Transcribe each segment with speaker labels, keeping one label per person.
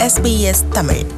Speaker 1: SBS Tamil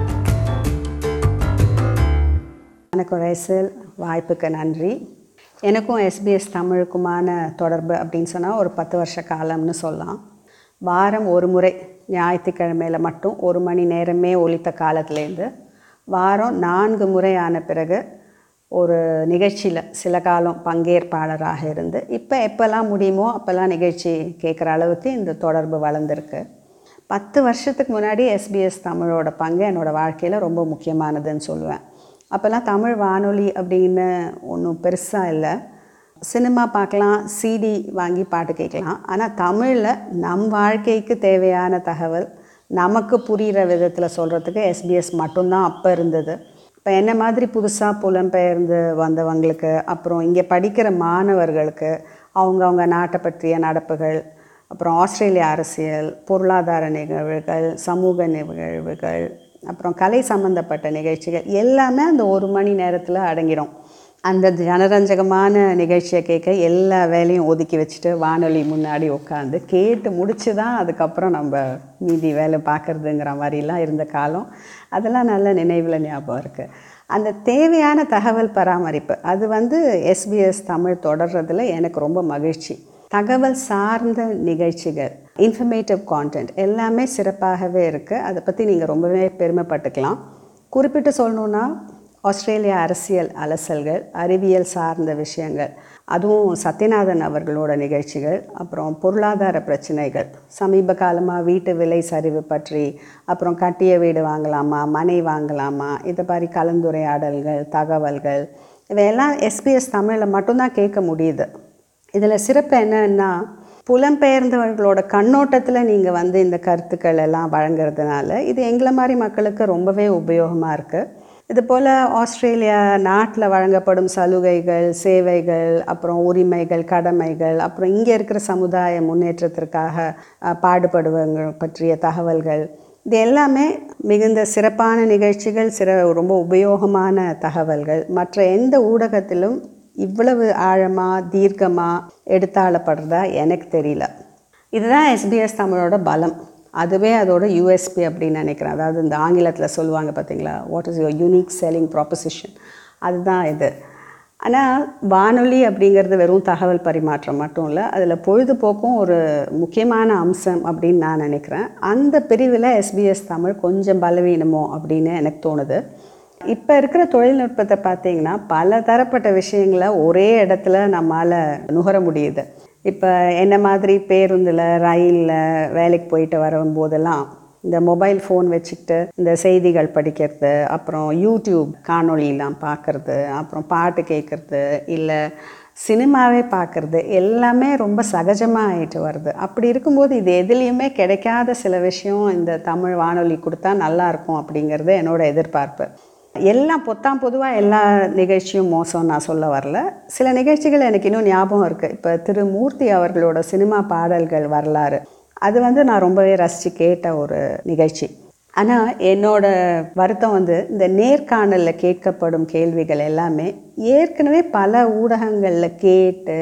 Speaker 2: வணக்கம் ரேசல் வாய்ப்புக்கு நன்றி எனக்கும் எஸ்பிஎஸ் தமிழுக்குமான தொடர்பு அப்படின்னு சொன்னால் ஒரு பத்து வருஷ காலம்னு சொல்லலாம் வாரம் ஒரு முறை ஞாயிற்றுக்கிழமையில் மட்டும் ஒரு மணி நேரமே ஒலித்த காலத்துலேருந்து வாரம் நான்கு முறை ஆன பிறகு ஒரு நிகழ்ச்சியில் சில காலம் பங்கேற்பாளராக இருந்து இப்போ எப்போல்லாம் முடியுமோ அப்போல்லாம் நிகழ்ச்சி கேட்குற அளவுக்கு இந்த தொடர்பு வளர்ந்துருக்கு பத்து வருஷத்துக்கு முன்னாடி எஸ்பிஎஸ் தமிழோட பங்கு என்னோடய வாழ்க்கையில் ரொம்ப முக்கியமானதுன்னு சொல்லுவேன் அப்போல்லாம் தமிழ் வானொலி அப்படின்னு ஒன்றும் பெருசாக இல்லை சினிமா பார்க்கலாம் சிடி வாங்கி பாட்டு கேட்கலாம் ஆனால் தமிழில் நம் வாழ்க்கைக்கு தேவையான தகவல் நமக்கு புரிகிற விதத்தில் சொல்கிறதுக்கு எஸ்பிஎஸ் மட்டும்தான் அப்போ இருந்தது இப்போ என்ன மாதிரி புதுசாக புலம்பெயர்ந்து வந்தவங்களுக்கு அப்புறம் இங்கே படிக்கிற மாணவர்களுக்கு அவங்கவுங்க நாட்டை பற்றிய நடப்புகள் அப்புறம் ஆஸ்திரேலிய அரசியல் பொருளாதார நிகழ்வுகள் சமூக நிகழ்வுகள் அப்புறம் கலை சம்மந்தப்பட்ட நிகழ்ச்சிகள் எல்லாமே அந்த ஒரு மணி நேரத்தில் அடங்கிடும் அந்த ஜனரஞ்சகமான நிகழ்ச்சியை கேட்க எல்லா வேலையும் ஒதுக்கி வச்சுட்டு வானொலி முன்னாடி உட்காந்து கேட்டு முடிச்சு தான் அதுக்கப்புறம் நம்ம மீதி வேலை பார்க்குறதுங்கிற மாதிரிலாம் இருந்த காலம் அதெல்லாம் நல்ல நினைவில் ஞாபகம் இருக்குது அந்த தேவையான தகவல் பராமரிப்பு அது வந்து எஸ்பிஎஸ் தமிழ் தொடர்றதுல எனக்கு ரொம்ப மகிழ்ச்சி தகவல் சார்ந்த நிகழ்ச்சிகள் இன்ஃபர்மேட்டிவ் கான்டென்ட் எல்லாமே சிறப்பாகவே இருக்குது அதை பற்றி நீங்கள் ரொம்பவே பெருமைப்பட்டுக்கலாம் குறிப்பிட்டு சொல்லணுன்னா ஆஸ்திரேலியா அரசியல் அலசல்கள் அறிவியல் சார்ந்த விஷயங்கள் அதுவும் சத்யநாதன் அவர்களோட நிகழ்ச்சிகள் அப்புறம் பொருளாதார பிரச்சனைகள் சமீப காலமாக வீட்டு விலை சரிவு பற்றி அப்புறம் கட்டிய வீடு வாங்கலாமா மனை வாங்கலாமா இதை மாதிரி கலந்துரையாடல்கள் தகவல்கள் இவையெல்லாம் எஸ்பிஎஸ் தமிழில் மட்டும்தான் கேட்க முடியுது இதில் சிறப்பு என்னன்னா புலம்பெயர்ந்தவர்களோட கண்ணோட்டத்தில் நீங்கள் வந்து இந்த கருத்துக்கள் எல்லாம் வழங்குறதுனால இது எங்களை மாதிரி மக்களுக்கு ரொம்பவே உபயோகமாக இருக்குது இது போல் ஆஸ்திரேலியா நாட்டில் வழங்கப்படும் சலுகைகள் சேவைகள் அப்புறம் உரிமைகள் கடமைகள் அப்புறம் இங்கே இருக்கிற சமுதாய முன்னேற்றத்திற்காக அஹ், பாடுபடுவங்க பற்றிய தகவல்கள் இது எல்லாமே மிகுந்த சிறப்பான நிகழ்ச்சிகள் சிற ரொம்ப உபயோகமான தகவல்கள் மற்ற எந்த ஊடகத்திலும் இவ்வளவு ஆழமாக தீர்க்கமாக எடுத்தாளப்படுறதா எனக்கு தெரியல இதுதான் எஸ்பிஎஸ் தமிழோட பலம் அதுவே அதோட யூஎஸ்பி அப்படின்னு நினைக்கிறேன் அதாவது இந்த ஆங்கிலத்தில் சொல்லுவாங்க பார்த்தீங்களா what is your unique selling proposition அதுதான் இது ஆனால் வானொலி அப்படிங்கிறது வெறும் தகவல் பரிமாற்றம் மட்டும் இல்லை அதில் பொழுதுபோக்கும் ஒரு முக்கியமான அம்சம் அப்படின்னு நான் நினைக்கிறேன் அந்த பிரிவில் எஸ்பிஎஸ் தமிழ் கொஞ்சம் பலவீனமோ அப்படின்னு எனக்கு தோணுது இப்போ இருக்கிற தொழில்நுட்பத்தை பார்த்தீங்கன்னா பல தரப்பட்ட விஷயங்களை ஒரே இடத்துல நம்மால் நுகர முடியுது இப்போ என்ன மாதிரி பேருந்தில் ரயிலில் வேலைக்கு போயிட்டு வரும்போதெல்லாம் இந்த மொபைல் ஃபோன் வச்சுக்கிட்டு இந்த செய்திகள் படிக்கிறது அப்புறம் யூடியூப் காணொளியெலாம் பார்க்குறது அப்புறம் பாட்டு கேட்குறது இல்லை சினிமாவே பார்க்குறது எல்லாமே ரொம்ப சகஜமாக ஆயிட்டு வருது அப்படி இருக்கும்போது இது எதுலேயுமே கிடைக்காத சில விஷயம் இந்த தமிழ் வானொலி கொடுத்தா நல்லா இருக்கும் அப்படிங்கிறது என்னோட எதிர்பார்ப்பு எல்லாம் பொத்தாம் பொதுவாக எல்லா நிகழ்ச்சியும் மோசம் நான் சொல்ல வரல சில நிகழ்ச்சிகள் எனக்கு இன்னும் ஞாபகம் இருக்குது இப்போ திரு மூர்த்தி அவர்களோட சினிமா பாடல்கள் வரலாறு அது வந்து நான் ரொம்பவே ரசித்து கேட்ட ஒரு நிகழ்ச்சி ஆனால் என்னோட வருத்தம் வந்து இந்த நேர்காணலில் கேட்கப்படும் கேள்விகள் எல்லாமே ஏற்கனவே பல ஊடகங்களில் கேட்டு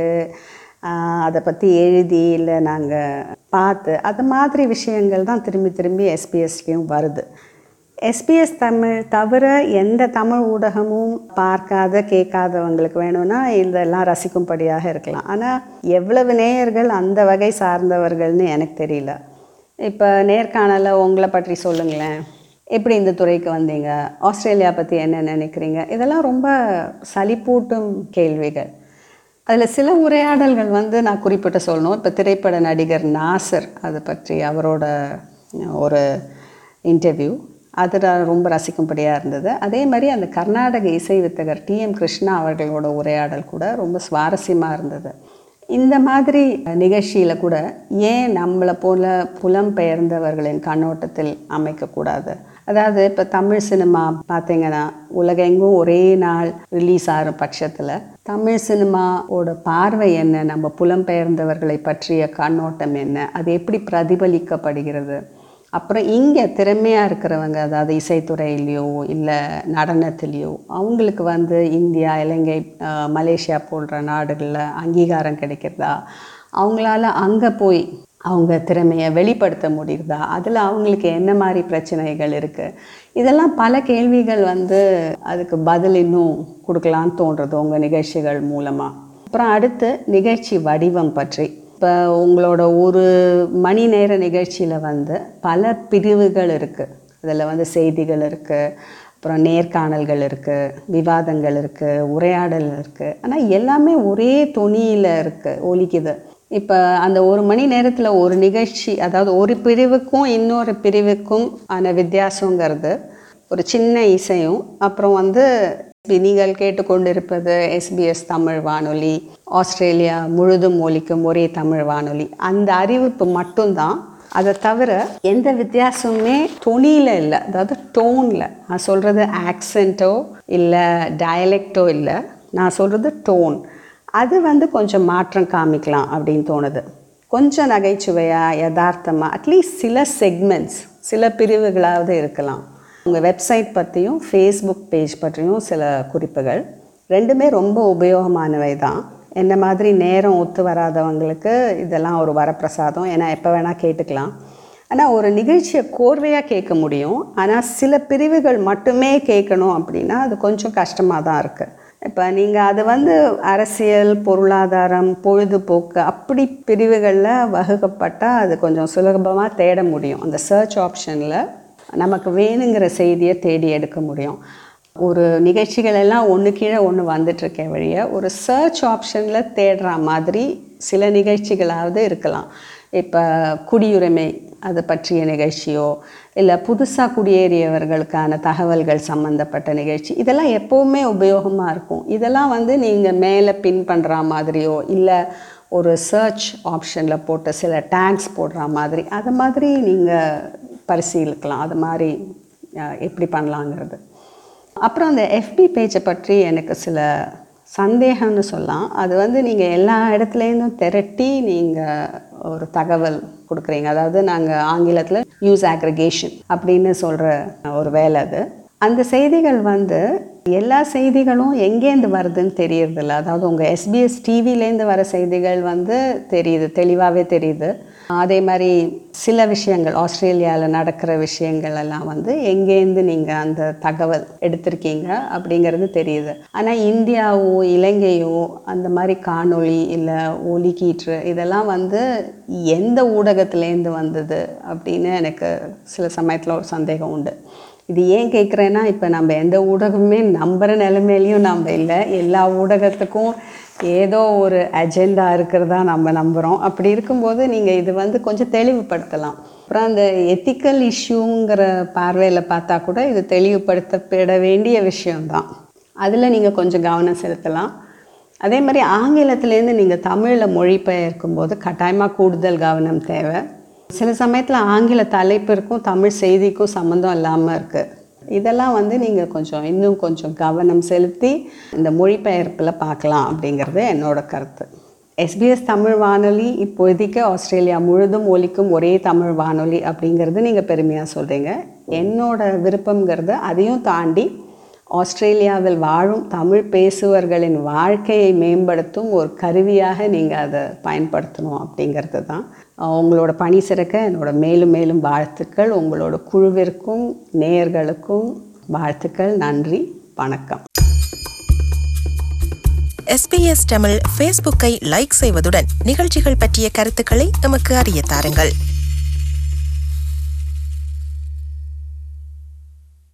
Speaker 2: ஆஹ், அதை பற்றி எழுதி இல்லை நாங்கள் பார்த்து அது மாதிரி விஷயங்கள் தான் திரும்பி திரும்பி எஸ்பிஎஸ்லேயும் வருது எஸ்பிஎஸ் தமிழ் தவிர எந்த தமிழ் ஊடகமும் பார்க்காத கேட்காதவங்களுக்கு வேணும்னா இதெல்லாம் ரசிக்கும்படியாக இருக்கலாம் ஆனால் எவ்வளவு நேயர்கள் அந்த வகை சார்ந்தவர்கள்னு எனக்கு தெரியல இப்போ நேர்காணலில் உங்களை பற்றி சொல்லுங்களேன் எப்படி இந்த துறைக்கு வந்தீங்க ஆஸ்திரேலியா பற்றி என்ன நினைக்கிறீங்க இதெல்லாம் ரொம்ப சலிப்பூட்டும் கேள்விகள் அதில் சில உரையாடல்கள் வந்து நான் குறிப்பிட்டு சொல்லணும் இப்போ திரைப்பட நடிகர் நாசர் அதை பற்றி அவரோட ஒரு இன்டர்வியூ அது நான் ரொம்ப ரசிக்கும்படியாக இருந்தது அதே மாதிரி அந்த கர்நாடக இசை வித்தகர் டிஎம் கிருஷ்ணா அவர்களோட உரையாடல் கூட ரொம்ப சுவாரஸ்யமாக இருந்தது இந்த மாதிரி நிகழ்ச்சியில் கூட ஏன் நம்மளை போல புலம்பெயர்ந்தவர்களின் கண்ணோட்டத்தில் அமைக்கக்கூடாது அதாவது இப்போ தமிழ் சினிமா பார்த்தீங்கன்னா உலகெங்கும் ஒரே நாள் ரிலீஸ் ஆகிற பட்சத்தில் தமிழ் சினிமாவோட பார்வை என்ன நம்ம புலம்பெயர்ந்தவர்களை பற்றிய கண்ணோட்டம் என்ன அது எப்படி பிரதிபலிக்கப்படுகிறது அப்புறம் இங்கே திறமையாக இருக்கிறவங்க அதாவது இசைத்துறையிலையோ இல்லை நடனத்துலேயோ அவங்களுக்கு வந்து இந்தியா இலங்கை அஹ், மலேசியா போன்ற நாடுகளில் அங்கீகாரம் கிடைக்கிறதா அவங்களால அங்கே போய் அவங்க திறமையை வெளிப்படுத்த முடியுதா அதில் அவங்களுக்கு என்ன மாதிரி பிரச்சனைகள் இருக்குது இதெல்லாம் பல கேள்விகள் வந்து அதுக்கு பதில் இன்னும் கொடுக்கலான்னு தோன்றுறது உங்கள் நிகழ்ச்சிகள் மூலமாக அப்புறம் அடுத்து நிகழ்ச்சி வடிவம் பற்றி இப்போ உங்களோட ஒரு மணி நேர நிகழ்ச்சியில் வந்து பல பிரிவுகள் இருக்குது அதில் வந்து செய்திகள் இருக்குது அப்புறம் நேர்காணல்கள் இருக்குது விவாதங்கள் இருக்குது உரையாடல் இருக்குது ஆனால் எல்லாமே ஒரே தொனியில் இருக்குது ஒலிக்குது இப்போ அந்த ஒரு மணி நேரத்தில் ஒரு நிகழ்ச்சி அதாவது ஒரு பிரிவுக்கும் இன்னொரு பிரிவுக்கும் ஆன வித்தியாசங்கிறது ஒரு சின்ன இசையும் அப்புறம் வந்து நீங்கள் கேட்டுக்கொண்டிருப்பது எஸ்பிஎஸ் தமிழ் வானொலி ஆஸ்திரேலியா முழுதும் ஒலிக்கும் ஒரே தமிழ் வானொலி அந்த அறிவிப்பு மட்டும்தான் அதை தவிர எந்த வித்தியாசமுமே தொனியில் இல்லை அதாவது டோனில் நான் சொல்கிறது ஆக்சென்ட்டோ இல்லை டயலெக்டோ இல்லை நான் சொல்கிறது டோன் அது வந்து கொஞ்சம் மாற்றம் காமிக்கலாம் அப்படின்னு தோணுது கொஞ்சம் நகைச்சுவையாக யதார்த்தமாக அட்லீஸ்ட் சில செக்மெண்ட்ஸ் சில பிரிவுகளாவது இருக்கலாம் உங்கள் வெப்சைட் பற்றியும் ஃபேஸ்புக் பேஜ் பற்றியும் சில குறிப்புகள் ரெண்டுமே ரொம்ப உபயோகமானவை தான் என்ன மாதிரி நேரம் ஒத்து வராதவங்களுக்கு இதெல்லாம் ஒரு வரப்பிரசாதம் ஏன்னா எப்போ வேணால் கேட்டுக்கலாம் ஆனால் ஒரு நிகழ்ச்சியை கோர்வையாக கேட்க முடியும் ஆனால் சில பிரிவுகள் மட்டுமே கேட்கணும் அப்படின்னா அது கொஞ்சம் கஷ்டமாக தான் இருக்குது இப்போ நீங்கள் அது வந்து அரசியல் பொருளாதாரம் பொழுதுபோக்கு அப்படி பிரிவுகளில் வகுக்கப்பட்டால் அது கொஞ்சம் சுலபமாக தேட முடியும் அந்த சர்ச் ஆப்ஷனில் நமக்கு வேணுங்கிற செய்தியை தேடி எடுக்க முடியும் ஒரு நிகழ்ச்சிகள் எல்லாம் ஒன்று கீழே ஒன்று வந்துட்டுருக்க வழிய ஒரு சர்ச் ஆப்ஷனில் தேடுற மாதிரி சில நிகழ்ச்சிகளாவது இருக்கலாம் இப்போ குடியுரிமை அதை பற்றிய நிகழ்ச்சியோ இல்லை புதுசாக குடியேறியவர்களுக்கான தகவல்கள் சம்மந்தப்பட்ட நிகழ்ச்சி இதெல்லாம் எப்போவுமே உபயோகமாக இருக்கும் இதெல்லாம் வந்து நீங்கள் மேலே பின் பண்ணுற மாதிரியோ இல்லை ஒரு சர்ச் ஆப்ஷனில் போட்டு சில டேக்ஸ் போடுற மாதிரி அது மாதிரி நீங்கள் பரிசீலிக்கலாம் அது மாதிரி அஹ், எப்படி பண்ணலாங்கிறது அப்புறம் அந்த எஃபி பேஜை பற்றி எனக்கு சில சந்தேகம்னு சொல்லலாம் அது வந்து நீங்கள் எல்லா இடத்துலேருந்தும் திரட்டி நீங்கள் ஒரு தகவல் கொடுக்குறீங்க அதாவது நாங்கள் ஆங்கிலத்தில் நியூஸ் அக்ரிகேஷன் அப்படின்னு சொல்கிற ஒரு வேலை அது அந்த செய்திகள் வந்து எல்லா செய்திகளும் எங்கேருந்து வருதுன்னு தெரியறதில்ல அதாவது உங்கள் எஸ்பிஎஸ் டிவிலேருந்து வர செய்திகள் வந்து தெரியுது தெளிவாகவே தெரியுது அதே மாதிரி சில விஷயங்கள் ஆஸ்திரேலியாவில் நடக்கிற விஷயங்கள் எல்லாம் வந்து எங்கேருந்து நீங்கள் அந்த தகவல் எடுத்திருக்கீங்க அப்படிங்கிறது தெரியுது ஆனால் இந்தியாவோ இலங்கையோ அந்த மாதிரி காணொளி இல்லை ஒலிக்கீற்று இதெல்லாம் வந்து எந்த ஊடகத்துலேருந்து வந்தது அப்படின்னு எனக்கு சில சமயத்தில் ஒரு சந்தேகம் உண்டு இது ஏன் கேட்குறேன்னா இப்போ நம்ம எந்த ஊடகமுமே நம்புகிற நிலைமையிலையும் நம்ம இல்லை எல்லா ஊடகத்துக்கும் ஏதோ ஒரு அஜெண்டா இருக்கிறதா நம்ம நம்புகிறோம் அப்படி இருக்கும்போது நீங்கள் இது வந்து கொஞ்சம் தெளிவுபடுத்தலாம் அப்புறம் அந்த எத்திக்கல் இஷ்யூங்கிற பார்வையில் பார்த்தா கூட இது தெளிவுபடுத்தப்பட வேண்டிய விஷயம்தான் அதில் நீங்கள் கொஞ்சம் கவனம் செலுத்தலாம் அதே மாதிரி ஆங்கிலத்திலேருந்து நீங்கள் தமிழில் மொழிபெயர்க்கும் போது கட்டாயமாக கூடுதல் கவனம் தேவை சில சமயத்தில் ஆங்கில தலைப்பிற்கும் தமிழ் செய்திக்கும் சம்மந்தம் இல்லாமல் இருக்குது இதெல்லாம் வந்து நீங்கள் கொஞ்சம் இன்னும் கொஞ்சம் கவனம் செலுத்தி இந்த மொழிபெயர்ப்பில் பார்க்கலாம் அப்படிங்கிறது என்னோட கருத்து எஸ்பிஎஸ் தமிழ் வானொலி இப்போதைக்கு ஆஸ்திரேலியா முழுதும் ஒலிக்கும் ஒரே தமிழ் வானொலி அப்படிங்கிறது நீங்கள் பெருமையாக சொல்கிறீங்க என்னோட விருப்பங்கிறது அதையும் தாண்டி ஆஸ்திரேலியாவில் வாழும் தமிழ் பேசுவர்களின் வாழ்க்கையை மேம்படுத்தும் ஒரு கருவியாக நீங்கள் அதை பயன்படுத்தணும் அப்படிங்கிறது தான் உங்களோட பணி சிறக்க என்னோட மேலும் மேலும் வாழ்த்துக்கள் உங்களோட குழுவிற்கும் நேயர்களுக்கும் வாழ்த்துக்கள் நன்றி வணக்கம்
Speaker 1: எஸ்பிஎஸ் தமிழ் ஃபேஸ்புக்கை லைக் செய்வதுடன் நிகழ்ச்சிகள் பற்றிய கருத்துக்களை எமக்கு அறிய தாருங்கள்